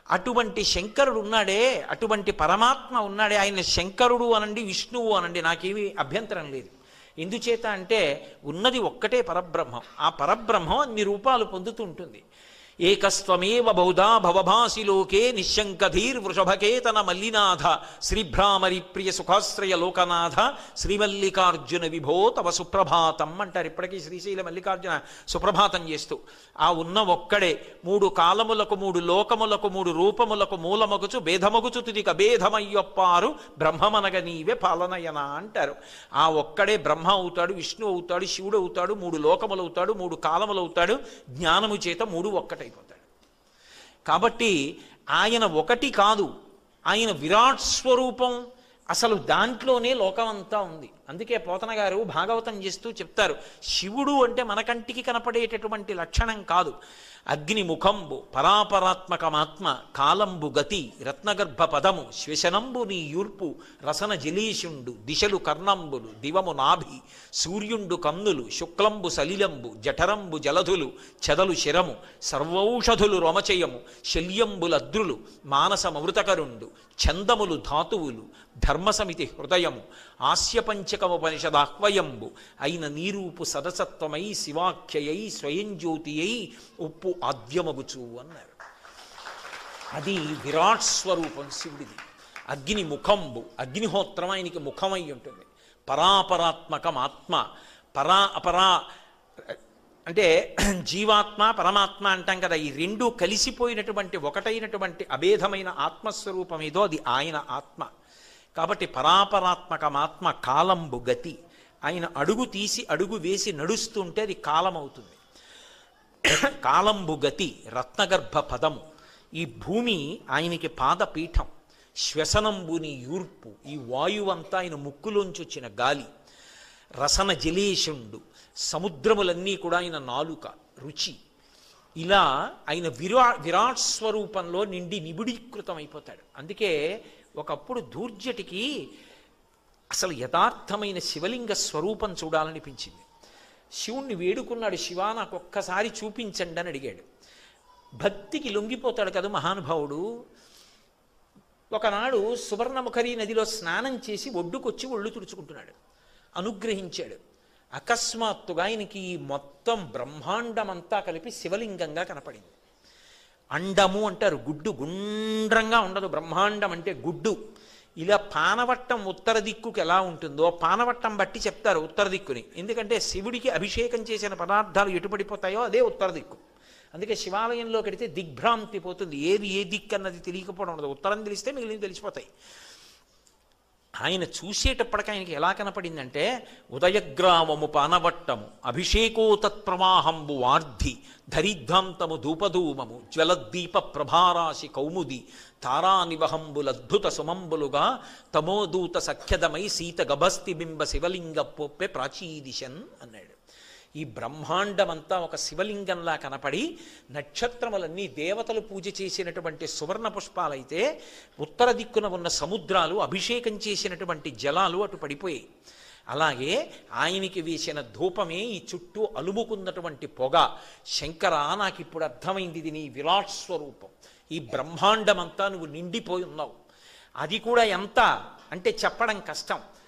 అటువంటి శంకరుడు ఉన్నాడే అటువంటి పరమాత్మ ఉన్నాడే ఆయన శంకరుడు అనండి విష్ణువు అనండి నాకేమీ అభ్యంతరం లేదు ఎందుచేత అంటే ఉన్నది ఒక్కటే పరబ్రహ్మం ఆ పరబ్రహ్మం అన్ని రూపాలు పొందుతూ ఉంటుంది ఏకస్త్వమేవ బహుధా భవభాసి లోకే నిశంకధీర్ వృషభకేతన మల్లినాథ శ్రీభ్రామరి ప్రియ సుఖాశ్రయ లోకనాథ శ్రీమల్లికార్జున విభో తవ సుప్రభాతం అంటారు ఇప్పటికీ శ్రీశైల మల్లికార్జున సుప్రభాతం చేస్తూ ఆ ఉన్న ఒక్కడే మూడు కాలములకు మూడు లోకములకు మూడు రూపములకు మూలమగుచు భేదమగుచు తుదిక భేదమయ్యొప్పారు బ్రహ్మమనగ నీవే పాలనయన అంటారు ఆ ఒక్కడే బ్రహ్మ అవుతాడు విష్ణు అవుతాడు శివుడు అవుతాడు మూడు లోకములు అవుతాడు మూడు కాలములు అవుతాడు జ్ఞానము చేత మూడు ఒక్కటైపోతాడు కాబట్టి ఆయన ఒకటి కాదు ఆయన విరాట్ స్వరూపం అసలు దాంట్లోనే లోకమంతా ఉంది అందుకే పోతన గారు భాగవతం చేస్తూ చెప్తారు శివుడు అంటే మన కంటికి కనపడేటటువంటి లక్షణం కాదు అగ్ని ముఖంబు పరాపరాత్మకమాత్మ కాలంబు గతి రత్నగర్భ పదము శ్వశనంబు నీ యూర్పు రసన జలీషుండు దిశలు కర్ణంబులు దివము నాభి సూర్యుండు కన్నులు శుక్లంబు సలిలంబు జఠరంబు జలధులు చెదలు శిరము సర్వౌషధులు రొమచయము శల్యంబులద్రులు మానసమృతకరుండు చందములు ధాతువులు ధర్మసమితి హృదయము ఆస్యపంచకముపనిషదాహ్వయంబు అయిన నీరూపు సదసత్వమై శివాఖ్యయై స్వయం జ్యోతియై ఉప్పు ఆద్యమగుచు అన్నారు అది విరాట్ స్వరూపం శివుడిది అగ్ని ముఖంబు అగ్నిహోత్రం ఆయనకి ముఖమై ఉంటుంది పరాపరాత్మకం ఆత్మ పరా అపరా అంటే జీవాత్మ పరమాత్మ అంటాం కదా ఈ రెండు కలిసిపోయినటువంటి ఒకటైనటువంటి అభేదమైన ఆత్మస్వరూపం ఏదో అది ఆయన ఆత్మ కాబట్టి పరాపరాత్మకమాత్మ కాలంబు గతి ఆయన అడుగు తీసి అడుగు వేసి నడుస్తుంటే అది కాలం అవుతుంది కాలంబు గతి రత్నగర్భ పదము ఈ భూమి ఆయనకి పాదపీఠం శ్వసనంబుని యూర్పు ఈ వాయువంతా ఆయన ముక్కులోంచి వచ్చిన గాలి రసన జలేషుండు సముద్రములన్నీ కూడా ఆయన నాలుక రుచి ఇలా ఆయన విరా విరాట్ స్వరూపంలో నిండి నిబిడీకృతం అయిపోతాడు అందుకే ఒకప్పుడు దూర్జటికి అసలు యథార్థమైన శివలింగ స్వరూపం చూడాలనిపించింది శివుణ్ణి వేడుకున్నాడు శివ నాకు ఒక్కసారి చూపించండి అని అడిగాడు భక్తికి లొంగిపోతాడు కదా మహానుభావుడు ఒకనాడు సువర్ణముఖరి నదిలో స్నానం చేసి ఒడ్డుకొచ్చి ఒళ్ళు తుడుచుకుంటున్నాడు అనుగ్రహించాడు అకస్మాత్తుగా ఆయనకి ఈ మొత్తం బ్రహ్మాండమంతా కలిపి శివలింగంగా కనపడింది అండము అంటారు గుడ్డు గుండ్రంగా ఉండదు బ్రహ్మాండం అంటే గుడ్డు ఇలా పానవట్టం ఉత్తర దిక్కుకి ఎలా ఉంటుందో పానవట్టం బట్టి చెప్తారు ఉత్తర దిక్కుని ఎందుకంటే శివుడికి అభిషేకం చేసిన పదార్థాలు ఎటు పడిపోతాయో అదే ఉత్తర దిక్కు అందుకే శివాలయంలోకి వెడితే దిగ్భ్రాంతి పోతుంది ఏది ఏ దిక్కు అన్నది తెలియకపోవడం ఉండదు ఉత్తరం తెలిస్తే మిగిలిన తెలిసిపోతాయి ఆయన చూసేటప్పటికి ఆయనకి ఎలా కనపడిందంటే ఉదయగ్రామము పానవట్టము అభిషేకో తత్ప్రవాహంబు వార్ధి ధరిద్ధాంతము ధూపధూమము జ్వలద్దీప ప్రభారాశి కౌముది తారానివహంబులద్భుత సుమంబులుగా తమోదూత సఖ్యదమై సీత గభస్తి బింబ శివలింగ పొప్పె ప్రాచీదిశన్ అన్నాడు ఈ బ్రహ్మాండమంతా ఒక శివలింగంలా కనపడి నక్షత్రములన్నీ దేవతలు పూజ చేసినటువంటి సువర్ణ పుష్పాలైతే ఉత్తర దిక్కున ఉన్న సముద్రాలు అభిషేకం చేసినటువంటి జలాలు అటు పడిపోయాయి అలాగే ఆయనకి వేసిన ధూపమే ఈ చుట్టూ అలుముకున్నటువంటి పొగ శంకర నాకు ఇప్పుడు అర్థమైంది ఇది నీ విరాట్ స్వరూపం ఈ బ్రహ్మాండమంతా నువ్వు నిండిపోయి ఉన్నావు అది కూడా ఎంత అంటే చెప్పడం కష్టం